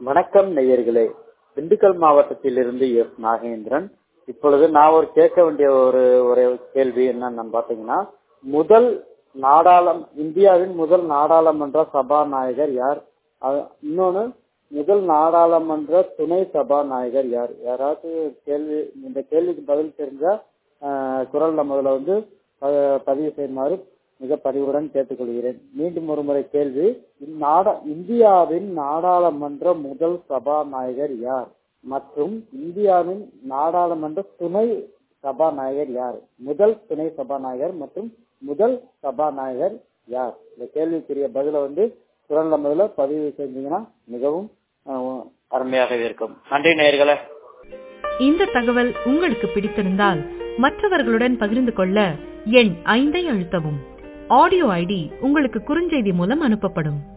வணக்கம் நேயர்களே திண்டுக்கல் மாவட்டத்திலிருந்து எஸ் நாகேந்திரன் இப்பொழுது நான் ஒரு கேட்க வேண்டிய ஒரு ஒரு கேள்வி என்னன்னு பாத்தீங்கன்னா முதல் நாடாளம் இந்தியாவின் முதல் நாடாளுமன்ற சபாநாயகர் யார் அது- இன்னொன்னு முதல் நாடாளுமன்ற துணை சபாநாயகர் யார் யாராவது கேள்வி இந்த கேள்விக்கு பதில் தெரிஞ்சா ஆஹ், குரல் நம்மதுல வந்து ப- பதிவு செய்யுமாறு மிக பணிவுடன் கேட்டுக்கொள்கிறேன் மீண்டும் ஒரு முறை கேள்வி இந்நாட இந்தியாவின் நாடாளுமன்ற முதல் சபாநாயகர் யார் மற்றும் இந்தியாவின் நாடாளுமன்ற துணை சபாநாயகர் யார் முதல் துணை சபாநாயகர் மற்றும் முதல் சபாநாயகர் யார் இந்த கேள்விக்குரிய பதில வந்து குரல் நம்மதுல பதிவு செஞ்சீங்கன்னா மிகவும் ஆஹ், அருமையாக இருக்கும் நன்றி நேயர்களே இந்த தகவல் உங்களுக்கு பிடித்திருந்தால் மற்றவர்களுடன் பகிர்ந்து கொள்ள எண் ஐந்தை அழுத்தவும் ஆடியோ ஐடி உங்களுக்கு குறுஞ்செய்தி மூலம் அனுப்பப்படும்